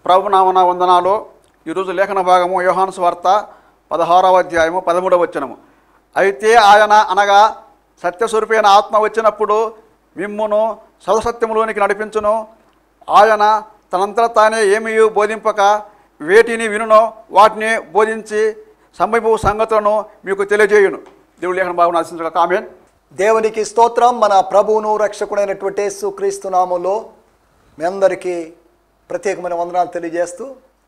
ప్రభునామన వందనాలు ఈరోజు లేఖన భాగము యోహాను వార్త పదహారవ అధ్యాయము పదమూడవ వచనము అయితే ఆయన అనగా సత్యస్వరూపైన ఆత్మ వచ్చినప్పుడు మిమ్మును సదసత్యములోనికి నడిపించును ఆయన తనంతట తానే ఏమీ బోధింపక వేటిని వినునో వాటిని బోధించి సంభవ సంగతులను మీకు తెలియజేయును దేవుడు లేఖన భాగం ఆశించక కామెంట్ దేవునికి స్తోత్రం మన ప్రభువును రక్షకుడైనటువంటి యేసుక్రీస్తు నామంలో మీ అందరికీ ప్రత్యేకమైన వందనాలు తెలియజేస్తూ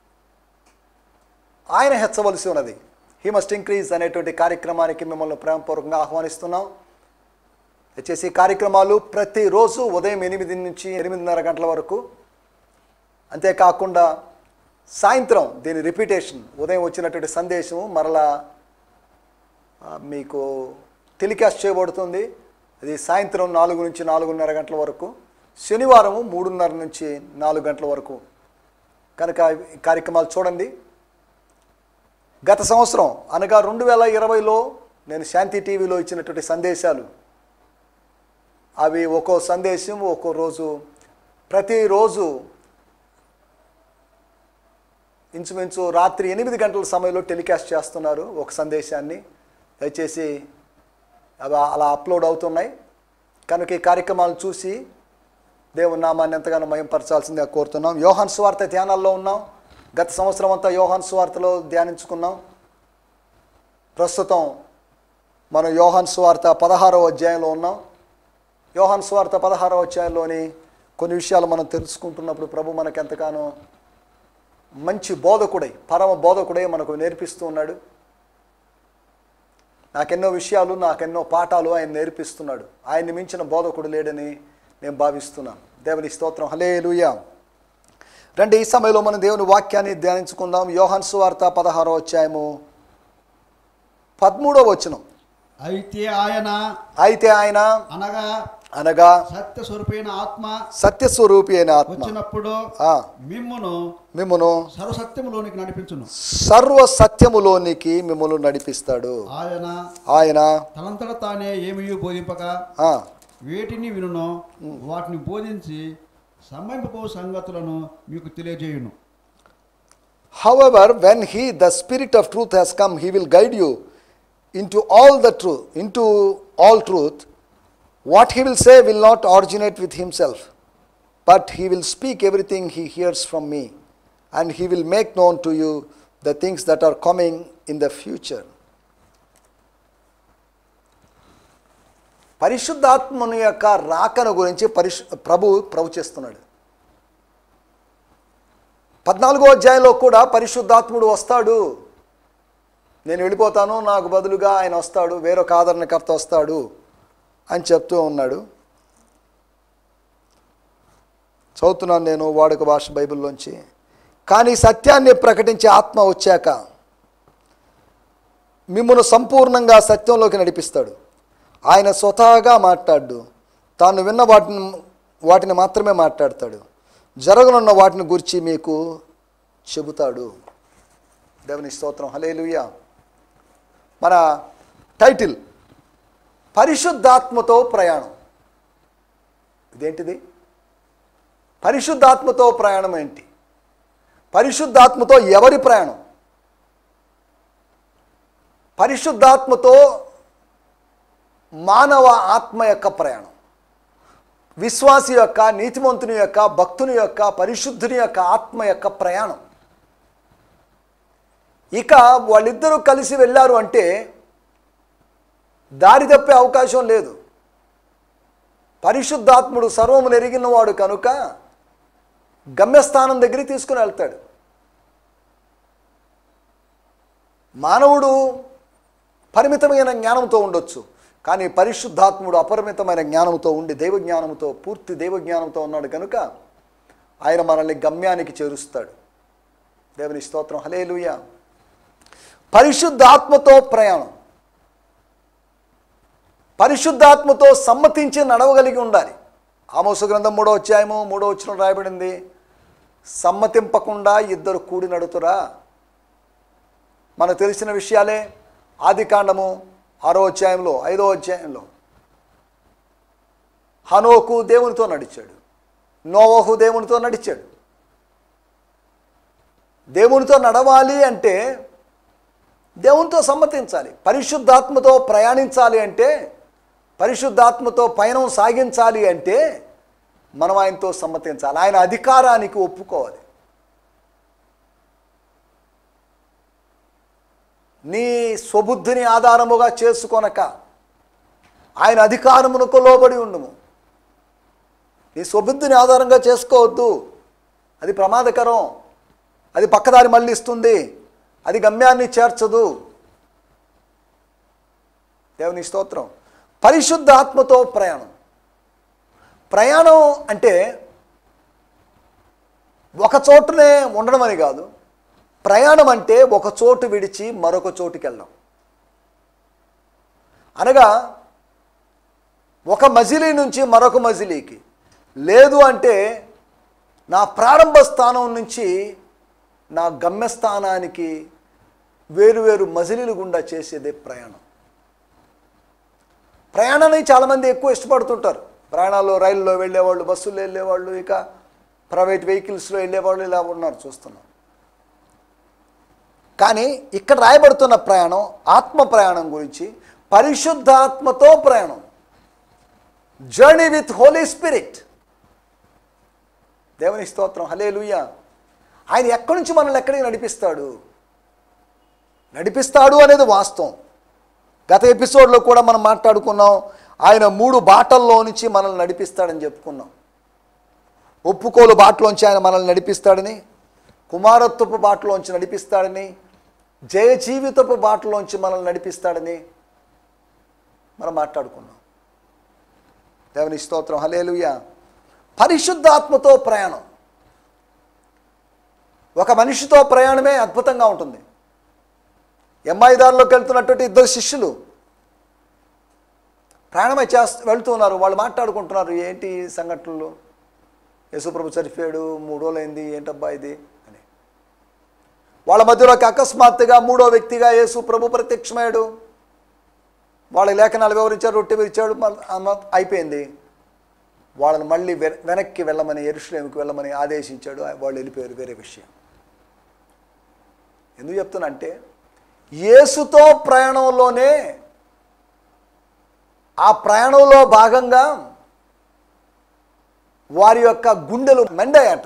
ఆయన హెచ్చవలసి ఉన్నది హీ మస్ట్ ఇంక్రీజ్ అనేటువంటి కార్యక్రమానికి మిమ్మల్ని ప్రేమపూర్వకంగా ఆహ్వానిస్తున్నాం వచ్చేసి ఈ కార్యక్రమాలు ప్రతిరోజు ఉదయం ఎనిమిది నుంచి ఎనిమిదిన్నర గంటల వరకు అంతేకాకుండా సాయంత్రం దీని రిపీటేషన్ ఉదయం వచ్చినటువంటి సందేశం మరలా ఆ, మీకు టెలికాస్ట్ చేయబడుతుంది అది సాయంత్రం నాలుగు నుంచి నాలుగున్నర గంటల వరకు శనివారం మూడున్నర నుంచి నాలుగు గంటల వరకు కనుక ఈ కార్యక్రమాలు చూడండి గత సంవత్సరం అనగా రెండు వేల ఇరవైలో నేను శాంతి టీవీలో ఇచ్చినటువంటి సందేశాలు అవి ఒక్కో సందేశం ఒక్కో రోజు ప్రతిరోజు ఇంచుమించు రాత్రి ఎనిమిది గంటల సమయంలో టెలికాస్ట్ చేస్తున్నారు ఒక సందేశాన్ని దయచేసి అవి అలా అప్లోడ్ అవుతున్నాయి కనుక ఈ కార్యక్రమాలను చూసి దేవుని నామాన్ని ఎంతగానో మయంపరచాల్సిందిగా కోరుతున్నాం యోహాన్ స్వార్థ ధ్యానాల్లో ఉన్నాం గత సంవత్సరం అంతా యోహాన్ స్వార్థలో ధ్యానించుకున్నాం ప్రస్తుతం మనం యోహాన్ స్వార్థ పదహారవ అధ్యాయంలో ఉన్నాం యోహాన్ స్వార్థ పదహారవ అధ్యాయంలోని కొన్ని విషయాలు మనం తెలుసుకుంటున్నప్పుడు ప్రభు మనకు ఎంతగానో మంచి బోధకుడై పరమ బోధకుడై మనకు నేర్పిస్తూ ఉన్నాడు నాకెన్నో విషయాలు నాకెన్నో పాఠాలు ఆయన నేర్పిస్తున్నాడు ఆయన్ని మించిన బోధకుడు లేడని నేను భావిస్తున్నాను దేవుని స్తోత్రం హలే రండి ఈ సమయంలో మనం దేవుని వాక్యాన్ని ధ్యానించుకుందాం యోహాన్ సువార్త పదహారో అధ్యాయము పదమూడవ వచనం అయితే ఆయన అయితే ఆయన అనగా అనగా సత్య స్వరూపైన ఆత్మ సత్యస్వరూపి అయిన ఆత్మ వచ్చినప్పుడు ఆ, మిమ్మును మిమ్మును సర్వసత్యములోనికి నడిపించును సర్వ సత్యములోనికి మిమ్మల్ని నడిపిస్తాడు ఆయన ఆయన తనంతట తానే ఏమీ బోధింపక ఆ, వేటిని వినునో వాటిని బోధించి సంబంధింపబో సంగతులను మీకు తెలియజేయును However, when he, the Spirit of truth, has come, he will guide you into all the truth, into all truth. What he will say will not originate with himself, but he will speak everything he hears from me, and he will make known to you the things that are coming in the future. పరిశుద్ధాత్మను యొక్క రాకను గురించి పరిశు ప్రభు ప్రవచిస్తున్నాడు పద్నాలుగో అధ్యాయంలో కూడా పరిశుద్ధాత్ముడు వస్తాడు నేను వెళ్ళిపోతాను నాకు బదులుగా ఆయన వస్తాడు వేరొక ఆదరణకర్త వస్తాడు అని చెప్తూ ఉన్నాడు చదువుతున్నాను నేను వాడుక భాష బైబిల్లోంచి కానీ సత్యాన్ని ప్రకటించే ఆత్మ వచ్చాక మిమ్మల్ని సంపూర్ణంగా సత్యంలోకి నడిపిస్తాడు ఆయన స్వతహాగా మాట్లాడు తాను విన్న వాటిని వాటిని మాత్రమే మాట్లాడతాడు జరగనున్న వాటిని గురించి మీకు చెబుతాడు దేవుని స్తోత్రం హలేలుయ్యా మన టైటిల్ పరిశుద్ధాత్మతో ప్రయాణం ఇదేంటిది పరిశుద్ధాత్మతో ప్రయాణం ఏంటి పరిశుద్ధాత్మతో ఎవరి ప్రయాణం పరిశుద్ధాత్మతో మానవ ఆత్మ యొక్క ప్రయాణం విశ్వాసి యొక్క నీతిమంతుని యొక్క భక్తుని యొక్క పరిశుద్ధుని యొక్క ఆత్మ యొక్క ప్రయాణం ఇక వాళ్ళిద్దరూ కలిసి వెళ్ళారు అంటే దారి తప్పే అవకాశం లేదు పరిశుద్ధాత్ముడు సర్వము నెరిగినవాడు కనుక గమ్యస్థానం దగ్గరికి తీసుకుని వెళ్తాడు మానవుడు పరిమితమైన జ్ఞానంతో ఉండొచ్చు కానీ పరిశుద్ధాత్ముడు అపరిమితమైన జ్ఞానంతో ఉండి దైవ జ్ఞానంతో పూర్తి దైవ జ్ఞానంతో ఉన్నాడు కనుక ఆయన మనల్ని గమ్యానికి చేరుస్తాడు దేవుని స్తోత్రం హలేలుయ పరిశుద్ధాత్మతో ప్రయాణం పరిశుద్ధాత్మతో సమ్మతించి నడవగలిగి ఉండాలి ఆమోసు గ్రంథం మూడో అధ్యాయము మూడో వచ్చిన రాయబడింది సమ్మతింపకుండా ఇద్దరు కూడి నడుతురా మనకు తెలిసిన విషయాలే ఆది కాండము ఆరో అధ్యాయంలో ఐదో అధ్యాయంలో హనోకు దేవునితో నడిచాడు నోవహు దేవునితో నడిచాడు దేవునితో నడవాలి అంటే దేవునితో సమ్మతించాలి పరిశుద్ధాత్మతో ప్రయాణించాలి అంటే పరిశుద్ధాత్మతో పయనం సాగించాలి అంటే మనం ఆయనతో సమ్మతించాలి ఆయన అధికారానికి ఒప్పుకోవాలి నీ స్వబుద్ధిని ఆధారముగా చేసుకొనక ఆయన అధికారమునకు లోబడి ఉండుము నీ స్వబుద్ధిని ఆధారంగా చేసుకోవద్దు అది ప్రమాదకరం అది పక్కదారి మళ్ళిస్తుంది అది గమ్యాన్ని చేర్చదు దేవుని స్తోత్రం పరిశుద్ధ ఆత్మతో ప్రయాణం ప్రయాణం అంటే ఒక చోటునే ఉండడం అని కాదు ప్రయాణం అంటే ఒక చోటు విడిచి మరొక చోటుకి వెళ్ళడం అనగా ఒక మజిలీ నుంచి మరొక మజిలీకి లేదు అంటే నా ప్రారంభ స్థానం నుంచి నా గమ్యస్థానానికి వేరువేరు మజిలీలు గుండా చేసేదే ప్రయాణం ప్రయాణాన్ని చాలామంది ఎక్కువ ఇష్టపడుతుంటారు ప్రయాణాల్లో రైల్లో వెళ్ళేవాళ్ళు బస్సుల్లో వెళ్ళేవాళ్ళు ఇక ప్రైవేట్ వెహికల్స్లో వెళ్ళేవాళ్ళు ఇలా ఉన్నారు చూస్తున్నాం కానీ ఇక్కడ రాయబడుతున్న ప్రయాణం ఆత్మ ప్రయాణం గురించి పరిశుద్ధాత్మతో ప్రయాణం జర్నీ విత్ హోలీ స్పిరిట్ దేవుని స్తోత్రం హలే ఆయన ఎక్కడి నుంచి మనల్ని ఎక్కడికి నడిపిస్తాడు నడిపిస్తాడు అనేది వాస్తవం గత ఎపిసోడ్లో కూడా మనం మాట్లాడుకున్నాం ఆయన మూడు బాటల్లో నుంచి మనల్ని నడిపిస్తాడని చెప్పుకున్నాం ఒప్పుకోలు బాటలోంచి ఆయన మనల్ని నడిపిస్తాడని కుమారత్వపు బాటలోంచి నడిపిస్తాడని జయ జీవితపు బాటలోంచి మనల్ని నడిపిస్తాడని మనం మాట్లాడుకున్నాం దేవుని స్తోత్రం హలేలుయ పరిశుద్ధాత్మతో ప్రయాణం ఒక మనిషితో ప్రయాణమే అద్భుతంగా ఉంటుంది ఎంఐ దారిలోకి వెళ్తున్నటువంటి ఇద్దరు శిష్యులు ప్రయాణమై చేస్తూ వెళ్తున్నారు వాళ్ళు మాట్లాడుకుంటున్నారు ఏంటి ఈ సంఘటనలు యేసుప్రభు చనిపోయాడు మూడు రోజులైంది ఏంటబ్బా ఇది అని వాళ్ళ మధ్యలోకి అకస్మాత్తుగా మూడో వ్యక్తిగా యేసు ప్రభు ప్రత్యక్షమయ్యాడు వాళ్ళ లేఖనాలు వివరించారు రొట్టె విరిచాడు మళ్ళీ అమ్మ- అయిపోయింది వాళ్ళని మళ్ళీ వె- వెనక్కి వెళ్ళమని ఎరుషులేమికి వెళ్ళమని ఆదేశించాడు వాళ్ళు వెళ్ళిపోయారు వేరే విషయం ఎందుకు చెప్తున్నా అంటే యేసుతో ప్రయాణంలోనే ఆ ప్రయాణంలో భాగంగా వారి యొక్క గుండెలు మెండాయట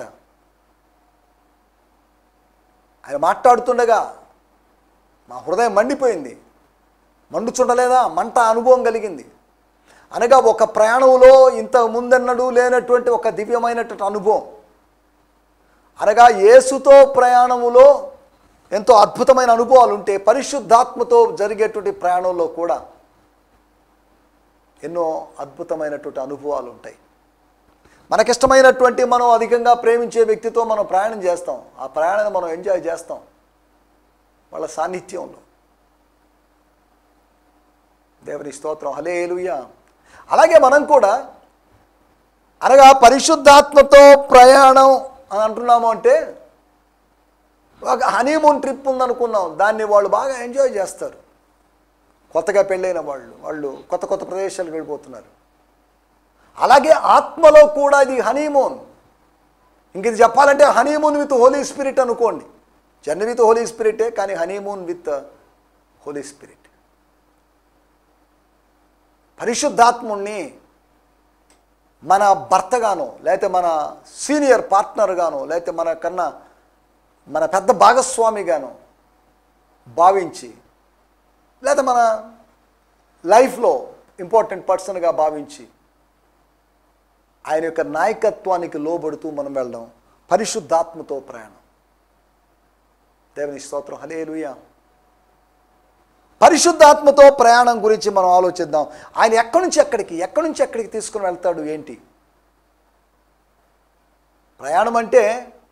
ఆయన మాట్లాడుతుండగా మా హృదయం మండిపోయింది మండుచుండలేదా మంట అనుభవం కలిగింది అనగా ఒక ప్రయాణంలో ఇంత ముందన్నడు లేనటువంటి ఒక దివ్యమైనటువంటి అనుభవం అనగా యేసుతో ప్రయాణములో ఎంతో అద్భుతమైన అనుభవాలు ఉంటే పరిశుద్ధాత్మతో జరిగేటువంటి ప్రయాణంలో కూడా ఎన్నో అద్భుతమైనటువంటి అనుభవాలు ఉంటాయి మనకిష్టమైనటువంటి మనం అధికంగా ప్రేమించే వ్యక్తితో మనం ప్రయాణం చేస్తాం ఆ ప్రయాణాన్ని మనం ఎంజాయ్ చేస్తాం వాళ్ళ సాన్నిధ్యంలో దేవుని స్తోత్రం హలేలుయ అలాగే మనం కూడా అనగా పరిశుద్ధాత్మతో ప్రయాణం అని అంటున్నాము అంటే ఒక హనీమూన్ ట్రిప్ ఉందనుకున్నాం దాన్ని వాళ్ళు బాగా ఎంజాయ్ చేస్తారు కొత్తగా పెళ్ళైన వాళ్ళు వాళ్ళు కొత్త కొత్త ప్రదేశాలకు వెళ్ళిపోతున్నారు అలాగే ఆత్మలో కూడా ఇది హనీమూన్ ఇంక ఇది చెప్పాలంటే హనీమూన్ విత్ హోలీ స్పిరిట్ అనుకోండి జర్నీ విత్ హోలీ స్పిరిటే కానీ హనీమూన్ విత్ హోలీ స్పిరిట్ పరిశుద్ధాత్ముణ్ణి మన భర్తగానో లేకపోతే మన సీనియర్ పార్ట్నర్గానో లేకపోతే మన కన్నా మన పెద్ద భాగస్వామిగానో భావించి లేదా మన లైఫ్లో ఇంపార్టెంట్ పర్సన్గా భావించి ఆయన యొక్క నాయకత్వానికి లోబడుతూ మనం వెళ్ళడం పరిశుద్ధాత్మతో ప్రయాణం దేవుని స్తోత్రం హలేలుయా పరిశుద్ధాత్మతో ప్రయాణం గురించి మనం ఆలోచిద్దాం ఆయన ఎక్కడి నుంచి ఎక్కడికి ఎక్కడి నుంచి ఎక్కడికి తీసుకుని వెళ్తాడు ఏంటి ప్రయాణం అంటే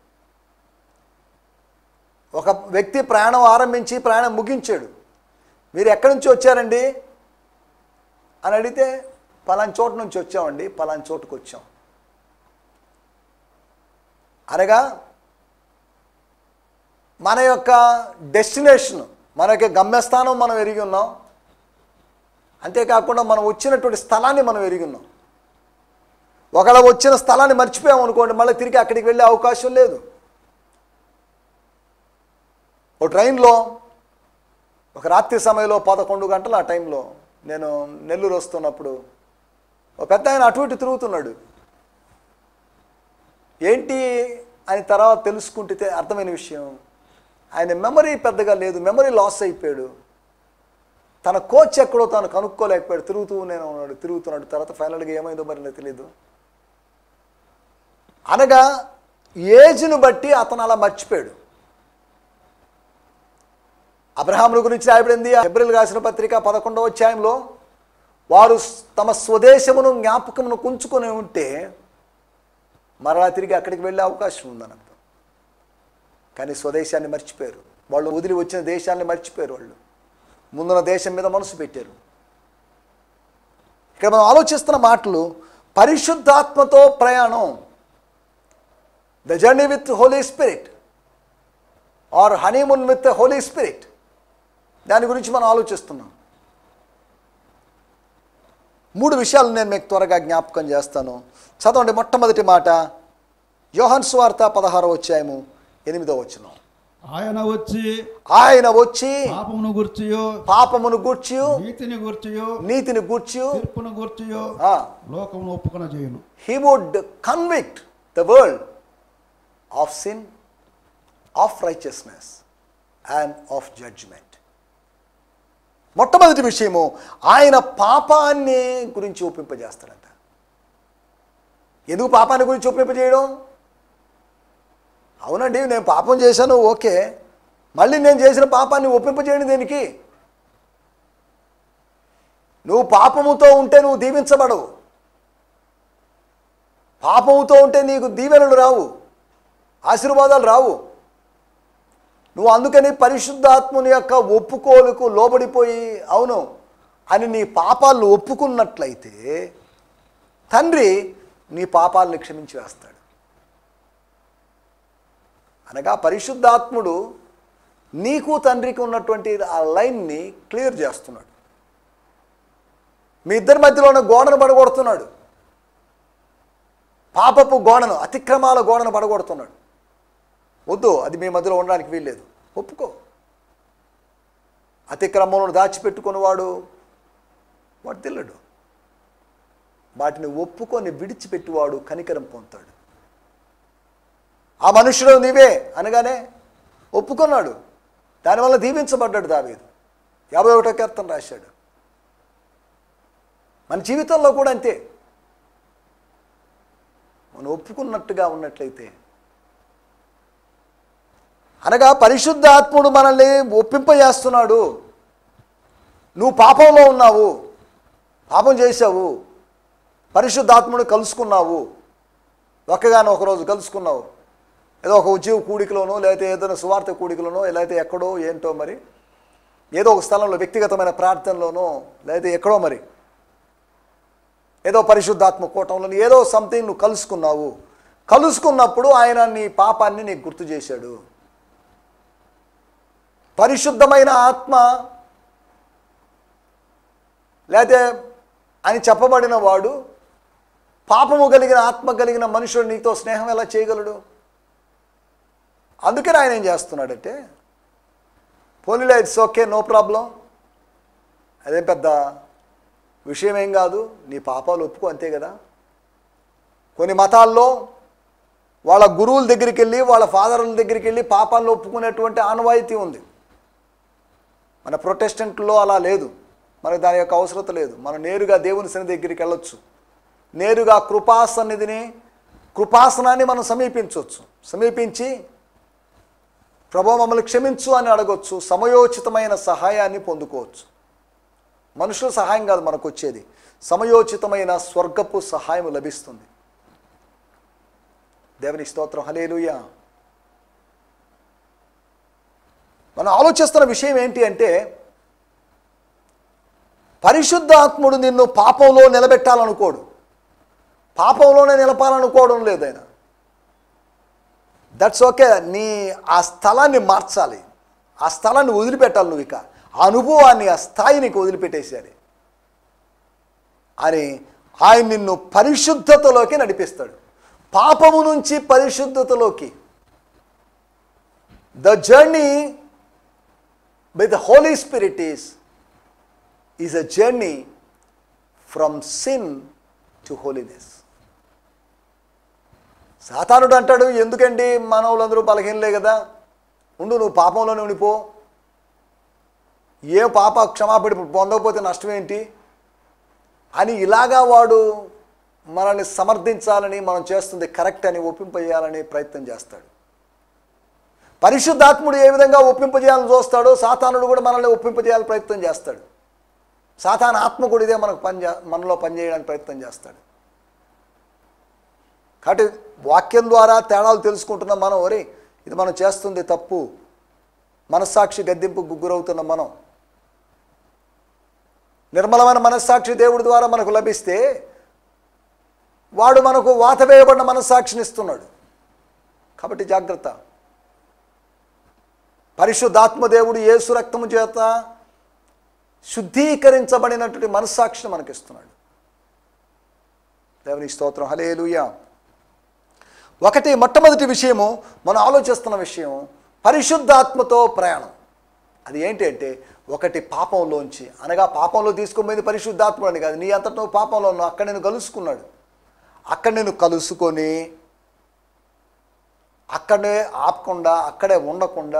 ఒక వ్యక్తి ప్రయాణం ఆరంభించి ప్రయాణం ముగించాడు మీరు ఎక్కడి నుంచి వచ్చారండి అని అడిగితే పలాని చోటు నుంచి వచ్చామండి పలాని చోటుకు వచ్చాం అనగా మన యొక్క డెస్టినేషన్ మన యొక్క గమ్యస్థానం మనం ఎరిగి ఉన్నాం అంతేకాకుండా మనం వచ్చినటువంటి స్థలాన్ని మనం ఎరిగి ఉన్నాం ఒకవేళ వచ్చిన స్థలాన్ని మర్చిపోయాం అనుకోండి మళ్ళీ తిరిగి అక్కడికి వెళ్ళే అవకాశం లేదు ఓ ట్రైన్లో ఒక రాత్రి సమయంలో పదకొండు గంటల ఆ టైంలో నేను నెల్లూరు వస్తున్నప్పుడు ఒక పెద్ద ఆయన అటు ఇటు తిరుగుతున్నాడు ఏంటి అని తర్వాత తెలుసుకుంటే తె- అర్థమైన విషయం ఆయన మెమరీ పెద్దగా లేదు మెమరీ లాస్ అయిపోయాడు తన కోచ్ ఎక్కడో తాను కనుక్కోలేకపోయాడు తిరుగుతూనే ఉన్నాడు తిరుగుతున్నాడు తర్వాత ఫైనల్గా ఏమైందో మరి నాకు తెలియదు అనగా ఏజ్ను బట్టి అతను అలా మర్చిపోయాడు అబ్రహాముల గురించి రాయబడింది ఎబ్రిల్ రాసిన పత్రిక పదకొండవ అధ్యాయంలో వారు స్- తమ స్వదేశమును జ్ఞాపకమును కుంచుకొని ఉంటే మరలా తిరిగి అక్కడికి వెళ్ళే అవకాశం ఉందని అర్థం కానీ స్వదేశాన్ని మర్చిపోయారు వాళ్ళు వదిలి వచ్చిన దేశాన్ని మర్చిపోయారు వాళ్ళు ముందున్న దేశం మీద మనసు పెట్టారు ఇక్కడ మనం ఆలోచిస్తున్న మాటలు పరిశుద్ధాత్మతో ప్రయాణం the journey with Holy Spirit or honeymoon with Holy Spirit దాని గురించి మనం ఆలోచిస్తున్నాం మూడు విషయాలు నేను మీకు త్వరగా జ్ఞాపకం చేస్తాను చదవండి మొట్టమొదటి మాట యోహన్ స్వార్త పదహారో అధ్యాయము ఎనిమిదో వచనం ఆయన వచ్చి ఆయన వచ్చి పాపమును గుర్చియో పాపమును గూర్చి నీతిని గుర్చియో నీతిని గూర్చి తీర్పును గుర్చియో లోకమును ఒప్పుకొన చేయును he would convict the world of sin of righteousness and of judgement మొట్టమొదటి విషయము ఆయన పాపాన్ని గురించి ఒప్పింపజేస్తాడంట ఎందుకు పాపాన్ని గురించి ఒప్పింపజేయడం అవునండి నేను పాపం చేశాను ఓకే మళ్ళీ నేను చేసిన పాపాన్ని ఒప్పింపజేయడం దేనికి నువ్వు పాపముతో ఉంటే నువ్వు దీవించబడవు పాపముతో ఉంటే నీకు దీవెనలు రావు ఆశీర్వాదాలు రావు నువ్వు అందుకని పరిశుద్ధాత్ముని యొక్క ఒప్పుకోలుకు లోబడిపోయి అవును అని నీ పాపాలను ఒప్పుకున్నట్లయితే తండ్రి నీ పాపాలను క్షమించి వేస్తాడు అనగా పరిశుద్ధాత్ముడు నీకు తండ్రికి ఉన్నటువంటి ఆ లైన్ని క్లియర్ చేస్తున్నాడు మీ ఇద్దరి మధ్యలో ఉన్న గోడను పడగొడుతున్నాడు పాపపు గోడను అతిక్రమాల గోడను పడగొడుతున్నాడు వద్దు అది మీ మధ్యలో ఉండడానికి వీల్లేదు ఒప్పుకో అతిక్రమంలో దాచిపెట్టుకున్నవాడు వాడు తెల్లడు వాటిని ఒప్పుకొని విడిచిపెట్టువాడు కనికరం పొందుతాడు ఆ మనుషుడు నీవే అనగానే ఒప్పుకున్నాడు దానివల్ల దీవించబడ్డాడు దావీదు యాభై ఒకటో కీర్తన రాశాడు మన జీవితంలో కూడా అంతే మనం ఒప్పుకున్నట్టుగా ఉన్నట్లయితే అనగా పరిశుద్ధాత్ముడు మనల్ని ఒప్పింపజేస్తున్నాడు నువ్వు పాపంలో ఉన్నావు పాపం చేశావు పరిశుద్ధాత్ముడు కలుసుకున్నావు ఒక్కగానో ఒకరోజు కలుసుకున్నావు ఏదో ఒక ఉద్యోగ కూడికలోనో లేకపోతే ఏదైనా సువార్త కూడికలోనో లేకపోతే ఎక్కడో ఏంటో మరి ఏదో ఒక స్థలంలో వ్యక్తిగతమైన ప్రార్థనలోనో లేకపోతే ఎక్కడో మరి ఏదో పరిశుద్ధాత్మ కూటంలో ఏదో సంథింగ్ నువ్వు కలుసుకున్నావు కలుసుకున్నప్పుడు ఆయన నీ పాపాన్ని నీకు గుర్తు చేశాడు పరిశుద్ధమైన ఆత్మ లేకపోతే అని చెప్పబడిన వాడు పాపము కలిగిన ఆత్మ కలిగిన మనుషుడు నీతో స్నేహం ఎలా చేయగలడు అందుకని ఆయన ఏం చేస్తున్నాడంటే పోనీలే ఇట్స్ ఓకే నో ప్రాబ్లం అదేం పెద్ద విషయం ఏం కాదు నీ పాపాలు ఒప్పుకో అంతే కదా కొన్ని మతాల్లో వాళ్ళ గురువుల దగ్గరికి వెళ్ళి వాళ్ళ ఫాదర్ల దగ్గరికి వెళ్ళి పాపాలను ఒప్పుకునేటువంటి ఆనవాయితీ ఉంది మన ప్రొటెస్టెంట్లో అలా లేదు మనకు దాని యొక్క అవసరత లేదు మనం నేరుగా దేవుని సన్నిధి దగ్గరికి వెళ్ళొచ్చు నేరుగా కృపా సన్నిధిని కృపాసనాన్ని మనం సమీపించవచ్చు సమీపించి ప్రభు మమ్మల్ని క్షమించు అని అడగొచ్చు సమయోచితమైన సహాయాన్ని పొందుకోవచ్చు మనుషుల సహాయం కాదు మనకు వచ్చేది సమయోచితమైన స్వర్గపు సహాయం లభిస్తుంది దేవుని స్తోత్రం హలేలుయ మనం ఆలోచిస్తున్న విషయం ఏంటి అంటే పరిశుద్ధాత్ముడు నిన్ను పాపంలో నిలబెట్టాలనుకోడు పాపంలోనే నిలపాలనుకోవడం లేదు ఆయన దట్స్ ఓకే నీ ఆ స్థలాన్ని మార్చాలి ఆ స్థలాన్ని వదిలిపెట్టాలి నువ్వు ఇక ఆ అనుభవాన్ని ఆ స్థాయి నీకు వదిలిపెట్టేసేయాలి అని ఆయన నిన్ను పరిశుద్ధతలోకి నడిపిస్తాడు పాపము నుంచి పరిశుద్ధతలోకి the journey by the Holy Spirit is is a journey from sin to holiness సాతానుడు అంటాడు ఎందుకండి మానవులందరూ బలహీనలే కదా ఉండు నువ్వు పాపంలోనే ఉండిపో ఏ పాప క్షమాపణ పొందకపోతే నష్టం ఏంటి అని ఇలాగా వాడు మనల్ని సమర్థించాలని మనం చేస్తుంది కరెక్ట్ అని ఒప్పింపజేయాలని ప్రయత్నం చేస్తాడు పరిశుద్ధాత్ముడు ఏ విధంగా ఒప్పింపజేయాలని చూస్తాడో సాతానుడు కూడా మనల్ని ఒప్పింపజేయాలని ప్రయత్నం చేస్తాడు సాతాన ఆత్మ కూడా ఇదే మనకు పని చే- మనలో పనిచేయడానికి ప్రయత్నం చేస్తాడు కాబట్టి వాక్యం ద్వారా తేడాలు తెలుసుకుంటున్న మనం ఒరే ఇది మనం చేస్తుంది తప్పు మనస్సాక్షి గద్దెంపుకు గురవుతున్న మనం నిర్మలమైన మనస్సాక్షి దేవుడి ద్వారా మనకు లభిస్తే వాడు మనకు వాత వేయబడిన మనస్సాక్షిని ఇస్తున్నాడు కాబట్టి జాగ్రత్త పరిశుద్ధాత్మ దేవుడు యేసు రక్తము చేత శుద్ధీకరించబడినటువంటి మనస్సాక్షిని మనకిస్తున్నాడు దేవుని స్తోత్రం హలేలుయా ఒకటి మొట్టమొదటి విషయము మనం ఆలోచిస్తున్న విషయం పరిశుద్ధాత్మతో ప్రయాణం అది ఏంటి అంటే ఒకటి పాపంలోంచి అనగా పాపంలో తీసుకుపోయింది పరిశుద్ధాత్ముడు అని కాదు నీ అంతటా నువ్వు పాపంలో ఉన్నావు అక్కడ నేను కలుసుకున్నాడు అక్కడ నేను కలుసుకొని అక్కడే ఆపకుండా అక్కడే ఉండకుండా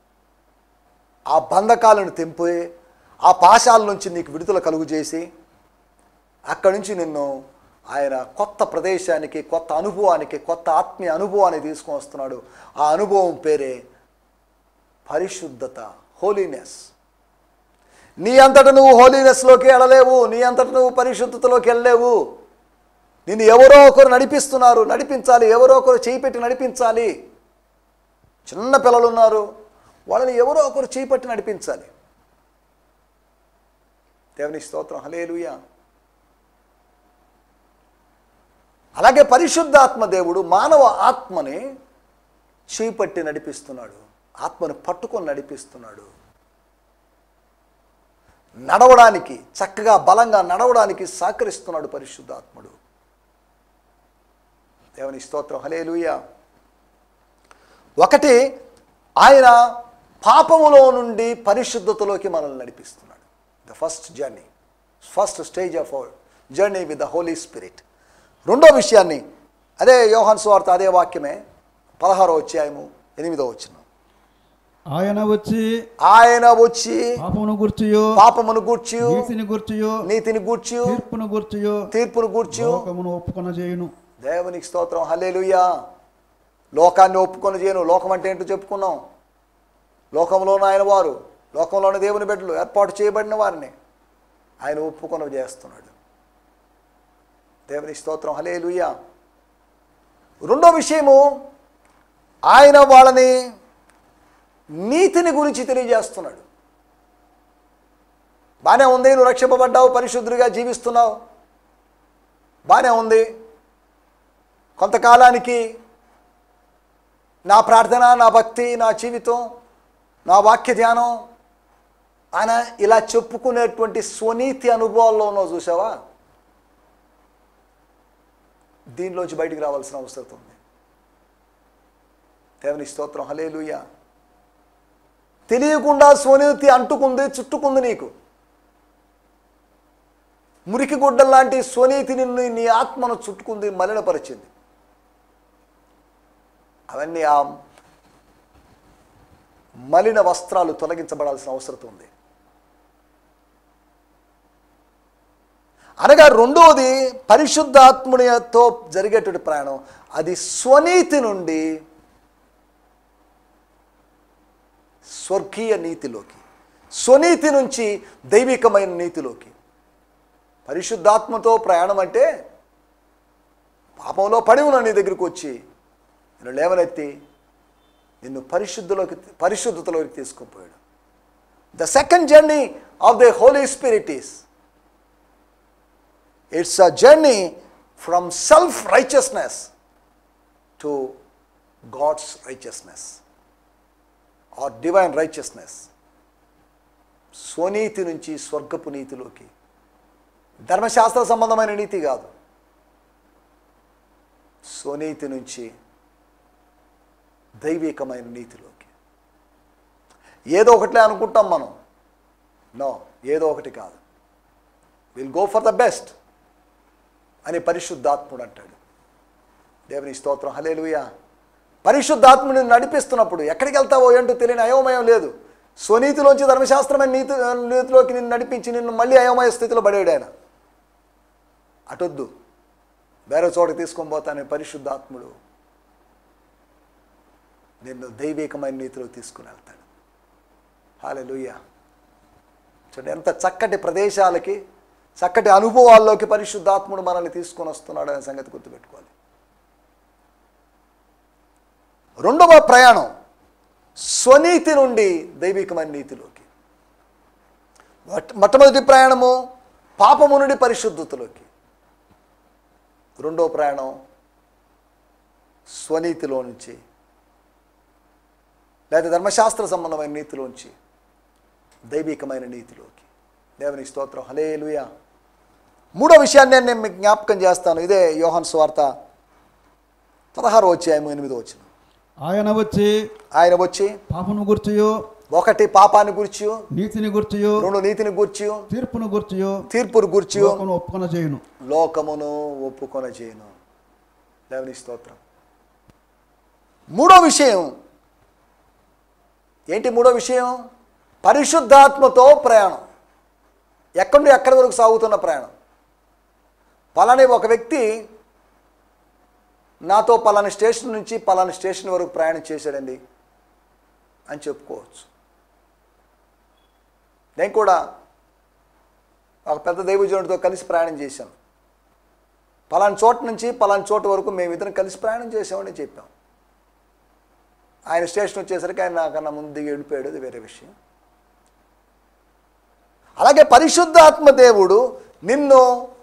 ఆ బంధకాలను తెంపి ఆ పాశాల నుంచి నీకు విడుదల కలుగు చేసి అక్కడి నుంచి నిన్ను ఆయన కొత్త ప్రదేశానికి కొత్త అనుభవానికి కొత్త ఆత్మీయ అనుభవాన్ని తీసుకొని వస్తున్నాడు ఆ అనుభవం పేరే పరిశుద్ధత హోలీనెస్ నీ అంతట నువ్వు హోలీనెస్లోకి వెళ్ళలేవు నీ అంతట నువ్వు పరిశుద్ధతలోకి వెళ్ళలేవు నిన్ను ఎవరో ఒకరు నడిపిస్తున్నారు నడిపించాలి ఎవరో ఒకరు చేయి పెట్టి నడిపించాలి చిన్న పిల్లలు ఉన్నారు వాళ్ళని ఎవరో ఒకరు చేయి పట్టి నడిపించాలి దేవుని స్తోత్రం హలేలుయా అలాగే పరిశుద్ధాత్మ దేవుడు మానవ ఆత్మని చేపట్టి నడిపిస్తున్నాడు ఆత్మను పట్టుకొని నడిపిస్తున్నాడు నడవడానికి చక్కగా బలంగా నడవడానికి సహకరిస్తున్నాడు పరిశుద్ధాత్ముడు దేవుని స్తోత్రం హలేలుయా ఒకటి ఆయన పాపములో నుండి పరిశుద్ధతలోకి మనల్ని నడిపిస్తున్నాడు the first journey first stage of our journey with the Holy Spirit రెండో విషయాన్ని అదే యోహాన్ స్వార్త అదే వాక్యమే పదహారో అధ్యాయము ఎనిమిదో వచ్చిన ఆయన వచ్చి ఆయన వచ్చి పాపమును గుర్చియో పాపమును గూర్చి నీతిని గుర్చియో నీతిని గూర్చి తీర్పును గుర్చియో తీర్పును గూర్చి లోకమును ఒప్పుకొన చేయును దేవునికి స్తోత్రం హల్లెలూయా లోకాన్ని ఒప్పుకొని చేయను లోకం అంటే ఏంటో చెప్పుకున్నాం లోకంలోని ఆయన వారు లోకంలోని దేవుని బిడ్డలు ఏర్పాటు చేయబడిన వారిని ఆయన ఒప్పుకొని చేస్తున్నాడు దేవుని స్తోత్రం హల్లెలూయా రెండో విషయము ఆయన వాళ్ళని నీతిని గురించి తెలియజేస్తున్నాడు బాగానే ఉంది నువ్వు రక్షింపబడ్డావు పరిశుద్ధుడిగా జీవిస్తున్నావు బాగానే ఉంది కొంతకాలానికి నా ప్రార్థన నా భక్తి నా జీవితం నా వాక్య ధ్యానం ఆయన ఇలా చెప్పుకునేటువంటి స్వనీతి అనుభవాల్లో ఉన్నావు చూసావా దీనిలోంచి బయటికి రావాల్సిన అవసరం ఉంది దేవుని స్తోత్రం హలేలుయ తెలియకుండా స్వనీతి అంటుకుంది చుట్టుకుంది నీకు మురికి గుడ్డల్లాంటి స్వనీతి నిన్ను నీ ఆత్మను చుట్టుకుంది మలినపరిచింది అవన్నీ ఆ మలిన వస్త్రాలు తొలగించబడాల్సిన అవసరం ఉంది అనగా రెండవది పరిశుద్ధాత్మునితో జరిగేటువంటి ప్రయాణం అది స్వనీతి నుండి స్వర్గీయ నీతిలోకి స్వనీతి నుంచి దైవికమైన నీతిలోకి పరిశుద్ధాత్మతో ప్రయాణం అంటే పాపంలో పడి ఉన్న నీ దగ్గరికి వచ్చి నిన్ను లేవనెత్తి నిన్ను పరిశుద్ధలోకి పరిశుద్ధతలోకి తీసుకుపోయాడు the second journey of the Holy Spirit is it's a journey from self righteousness to God's righteousness or divine righteousness స్వనీతి నుంచి స్వర్గపు నీతిలోకి ధర్మశాస్త్ర సంబంధమైన నీతి కాదు స్వనీతి నుంచి దైవికమైన నీతిలోకి ఏదో ఒకటిలే అనుకుంటాం మనం నో ఏదో ఒకటి కాదు will go for the best అని పరిశుద్ధాత్ముడు అంటాడు దేవుని స్తోత్రం హలేలుయా పరిశుద్ధాత్ముడిని నడిపిస్తున్నప్పుడు ఎక్కడికి వెళ్తావో ఏంటో తెలియని అయోమయం లేదు స్వనీతిలోంచి ధర్మశాస్త్రమైన నీతి నీతిలోకి నిన్ను నడిపించి నిన్ను మళ్ళీ అయోమయ స్థితిలో పడేడు ఆయన అటొద్దు వేరే చోటకి తీసుకొని పోతానే పరిశుద్ధాత్ముడు నిన్ను దైవికమైన నీతిలో తీసుకుని వెళ్తాడు హాలెలుయ్య చూడండి ఎంత చక్కటి ప్రదేశాలకి చక్కటి అనుభవాల్లోకి పరిశుద్ధాత్ముడు మనల్ని తీసుకొని వస్తున్నాడు అనే సంగతి గుర్తుపెట్టుకోవాలి రెండవ ప్రయాణం స్వనీతి నుండి దైవికమైన నీతిలోకి మొట్ట- మొట్టమొదటి ప్రయాణము పాపము నుండి పరిశుద్ధతలోకి రెండో ప్రయాణం స్వనీతిలో నుంచి లేదా ధర్మశాస్త్ర సంబంధమైన నీతిలోంచి దైవికమైన నీతిలోకి దేవుని స్తోత్రం హలేలుయా మూడో విషయాన్ని నేను నేను మీకు జ్ఞాపకం చేస్తాను ఇదే యోహన్ స్వార్త పదహారు వచ్చాయేమో ఎనిమిదో వచ్చిన ఆయన వచ్చి ఆయన వచ్చి పాపను గుర్చియో ఒకటి పాపాన్ని గుర్చి నీతిని గుర్చియో రెండు నీతిని గూర్చి తీర్పును గుర్చియో తీర్పును గూర్చి లోకమును ఒప్పుకొన చేయును లోకమును ఒప్పుకొన చేయను దేవుని స్తోత్రం మూడో విషయం ఏంటి మూడో విషయం పరిశుద్ధాత్మతో ప్రయాణం ఎక్కడి నుండి ఎక్కడి వరకు సాగుతున్న ప్రయాణం పలాని ఒక వ్యక్తి నాతో పలాని స్టేషన్ నుంచి పలాని స్టేషన్ వరకు ప్రయాణం చేశాడండి అని చెప్పుకోవచ్చు నేను కూడా ఒక పెద్ద దైవజనుడితో కలిసి ప్రయాణం చేశాను పలాని చోట నుంచి పలాని చోట వరకు మేము ఇద్దరం కలిసి ప్రయాణం చేసామని చెప్పాం ఆయన స్టేషన్ వచ్చేసరికి ఆయన నాకన్నా ముందు దిగి వెళ్ళిపోయాడు అది వేరే విషయం అలాగే పరిశుద్ధాత్మ దేవుడు నిన్ను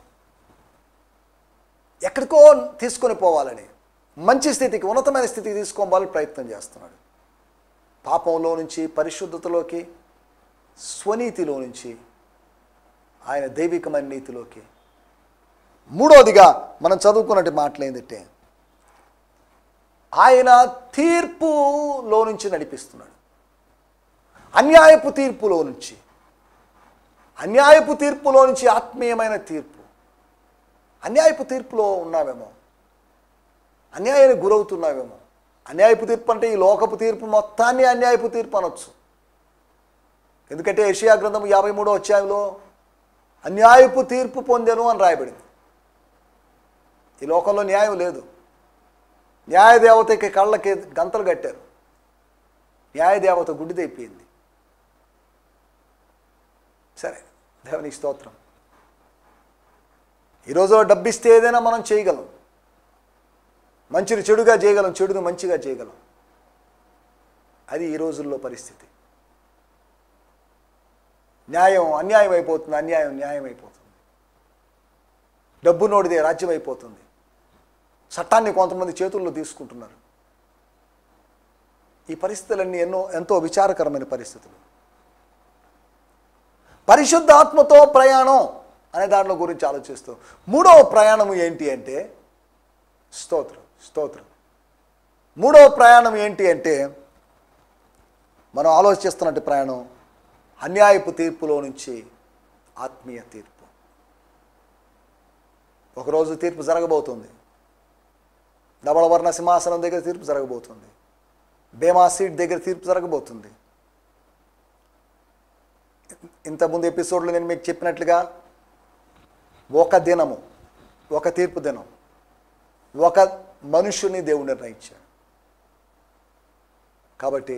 ఎక్కడికో తీసుకొని పోవాలని మంచి స్థితికి ఉన్నతమైన స్థితికి తీసుకోవాలని ప్రయత్నం చేస్తున్నాడు పాపంలో నుంచి పరిశుద్ధతలోకి స్వనీతిలో నుంచి ఆయన దైవికమైన నీతిలోకి మూడోదిగా మనం చదువుకున్నట్టు మాటలు ఏంటంటే ఆయన తీర్పులో నుంచి నడిపిస్తున్నాడు అన్యాయపు తీర్పులో నుంచి అన్యాయపు తీర్పులో నుంచి ఆత్మీయమైన తీర్పు అన్యాయపు తీర్పులో ఉన్నావేమో అన్యాయానికి గురవుతున్నావేమో అన్యాయపు తీర్పు అంటే ఈ లోకపు తీర్పు మొత్తాన్ని అన్యాయపు తీర్పు అనొచ్చు ఎందుకంటే ఏషియా గ్రంథం యాభై మూడో అధ్యాయంలో అన్యాయపు తీర్పు పొందెను అని రాయబడింది ఈ లోకంలో న్యాయం లేదు న్యాయదేవతకి కళ్ళకి గంతలు కట్టారు న్యాయదేవత గుడ్డిదైపోయింది సరే దేవునికి స్తోత్రం ఈరోజు డబ్బిస్తే ఏదైనా మనం చేయగలం మంచిని చెడుగా చేయగలం చెడుని మంచిగా చేయగలం అది ఈ రోజుల్లో పరిస్థితి న్యాయం అన్యాయం అయిపోతుంది అన్యాయం న్యాయం అయిపోతుంది డబ్బు నోడిదే రాజ్యం అయిపోతుంది చట్టాన్ని కొంతమంది చేతుల్లో తీసుకుంటున్నారు ఈ పరిస్థితులన్నీ ఎన్నో ఎంతో విచారకరమైన పరిస్థితులు పరిశుద్ధాత్మతో ప్రయాణం అనే దాంట్లో గురించి ఆలోచిస్తూ మూడవ ప్రయాణం ఏంటి అంటే స్తోత్రం స్తోత్రం మూడవ ప్రయాణం ఏంటి అంటే మనం ఆలోచిస్తున్నట్టు ప్రయాణం అన్యాయపు తీర్పులో నుంచి ఆత్మీయ తీర్పు ఒకరోజు తీర్పు జరగబోతుంది ధవళవర్ణ సింహాసనం దగ్గర తీర్పు జరగబోతుంది బేమా సీట్ దగ్గర తీర్పు జరగబోతుంది ఇంతకుముందు ఎపిసోడ్లో నేను మీకు చెప్పినట్లుగా ఒక దినము ఒక తీర్పు దినం ఒక మనుషుని దేవుడు నిర్ణయించాడు కాబట్టి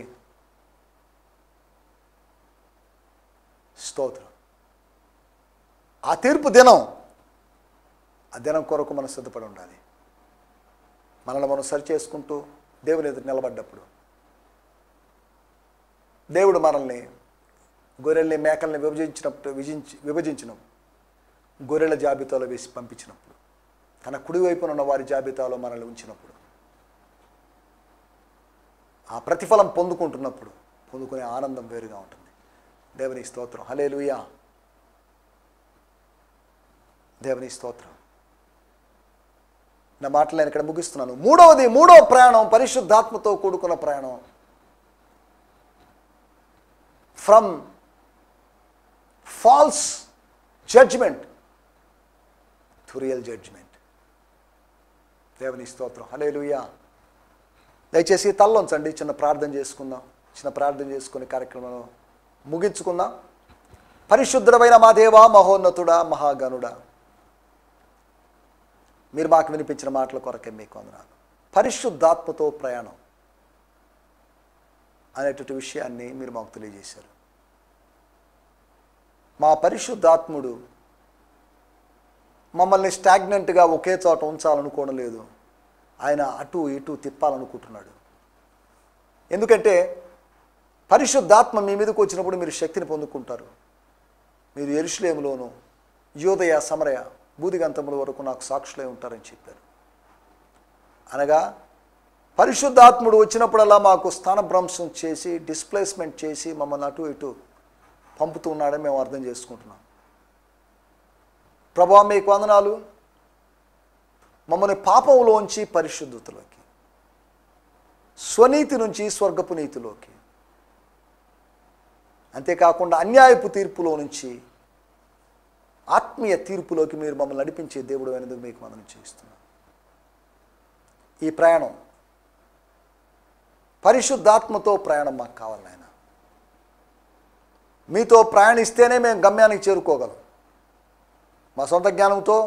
స్తోత్రం ఆ తీర్పు దినం ఆ దినం కొరకు మనం సిద్ధపడి ఉండాలి మనల్ని మనం సరి చేసుకుంటూ దేవుని ఎదురు నిలబడ్డప్పుడు దేవుడు మనల్ని గొర్రెల్ని మేకల్ని విభజించినప్పుడు విభజించి విభజించినప్పుడు గొర్రెల జాబితాలో వేసి పంపించినప్పుడు తన కుడివైపున ఉన్న వారి జాబితాలో మనల్ని ఉంచినప్పుడు ఆ ప్రతిఫలం పొందుకుంటున్నప్పుడు పొందుకునే ఆనందం వేరుగా ఉంటుంది దేవుని స్తోత్రం హలే దేవుని స్తోత్రం నా మాటలు నేను ఇక్కడ ముగిస్తున్నాను మూడవది మూడవ ప్రయాణం పరిశుద్ధాత్మతో కూడుకున్న ప్రయాణం from false judgement to real judgement దేవుని స్తోత్రం హలే దయచేసి తల్లోంచండి చిన్న ప్రార్థన చేసుకుందాం చిన్న ప్రార్థన చేసుకునే కార్యక్రమంలో ముగించుకుందాం పరిశుద్ధమైన మా దేవా మహోన్నతుడా మహాగణుడా మీరు మాకు వినిపించిన మాటల కొరకే మీకు వందనాలు పరిశుద్ధాత్మతో ప్రయాణం అనేటువంటి విషయాన్ని మీరు మాకు తెలియజేశారు మా పరిశుద్ధాత్ముడు మమ్మల్ని స్టాగ్నెంట్గా ఒకే చోట ఉంచాలనుకోవడం లేదు ఆయన అటు ఇటు తిప్పాలనుకుంటున్నాడు ఎందుకంటే పరిశుద్ధాత్మ మీ మీదకి వచ్చినప్పుడు మీరు శక్తిని పొందుకుంటారు మీరు ఎరుషులేములోను యోదయ సమరయ బూదిగంతముల వరకు నాకు సాక్షులై ఉంటారని చెప్పారు అనగా పరిశుద్ధాత్ముడు వచ్చినప్పుడల్లా మాకు స్థానభ్రంశం చేసి డిస్ప్లేస్మెంట్ చేసి మమ్మల్ని అటు ఇటు పంపుతూ ఉన్నాడని మేము అర్థం చేసుకుంటున్నాం ప్రభా మీకు వందనాలు మమ్మల్ని పాపంలోంచి పరిశుద్ధతలోకి స్వనీతి నుంచి స్వర్గపు నీతిలోకి అంతేకాకుండా అన్యాయపు తీర్పులో నుంచి ఆత్మీయ తీర్పులోకి మీరు మమ్మల్ని నడిపించే దేవుడు అనేది మీకు మనం చేస్తున్నాం ఈ ప్రయాణం పరిశుద్ధాత్మతో ప్రయాణం మాకు కావాలి నాయన మీతో ప్రయాణిస్తేనే మేము గమ్యానికి చేరుకోగలం మా సొంత జ్ఞానంతో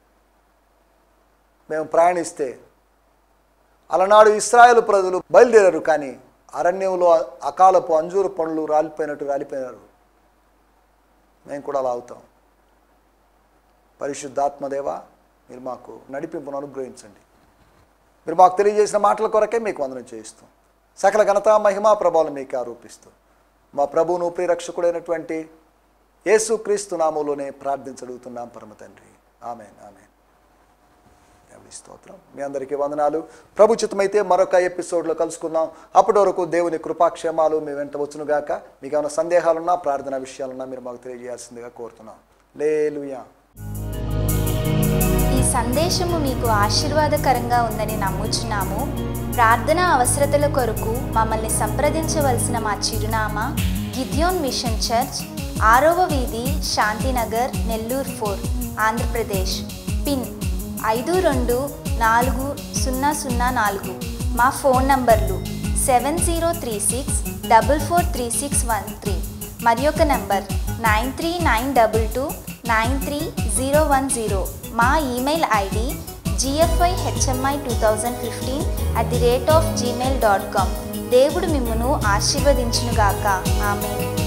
మేము ప్రయాణిస్తే అలనాడు ఇస్రాయేల్ ప్రజలు బయలుదేరారు కానీ అరణ్యంలో అకాలపు అంజూరు పండ్లు రాలిపోయినట్టు రాలిపోయినారు మేము కూడా అలా అవుతాం పరిశుద్ధాత్మదేవ మీరు మాకు నడిపింపును అనుగ్రహించండి మీరు మాకు తెలియజేసిన మాటల కొరకే మీకు వందనం చేయిస్తాం సకల ఘనత మహిమా ప్రభావం మీకు ఆరోపిస్తూ మా ప్రభువును ప్రియరక్షకుడైనటువంటి యేసుక్రీస్తు నామంలోనే ప్రార్థించడుగుతున్నాం పరమ తండ్రి ఆమెన్ ఆమెన్ దేవుని స్తోత్రం మీ అందరికీ వందనాలు ప్రభు చిత్తమైతే మరొక ఎపిసోడ్లో కలుసుకుందాం అప్పటి వరకు దేవుని కృపాక్షేమాలు మీ వెంట వచ్చునుగాక మీకు ఏమైనా సందేహాలున్నా ప్రార్థన విషయాలున్నా మీరు మాకు తెలియజేయాల్సిందిగా కోరుతున్నాం లేలుయా ఈ సందేశము మీకు ఆశీర్వాదకరంగా ఉందని నమ్ముచున్నాము ప్రార్థన అవసరతల కొరకు మమ్మల్ని సంప్రదించవలసిన మా చిరునామా గిద్యోన్ మిషన్ చర్చ్ ఆరవ వీధి శాంతినగర్ నెల్లూరు ఫోర్ ఆంధ్రప్రదేశ్ పిన్ ఐదు రెండు నాలుగు సున్నా సున్నా నాలుగు మా ఫోన్ నంబర్లు seven zero three six double four three six one three మరి ఒక number nine three nine double two nine three zero one zero మా email ID GFI HMI two thousand fifteen at the rate of Gmail dot com దేవుడు మిమ్మును ఆశీర్వదించునుగాక ఆమె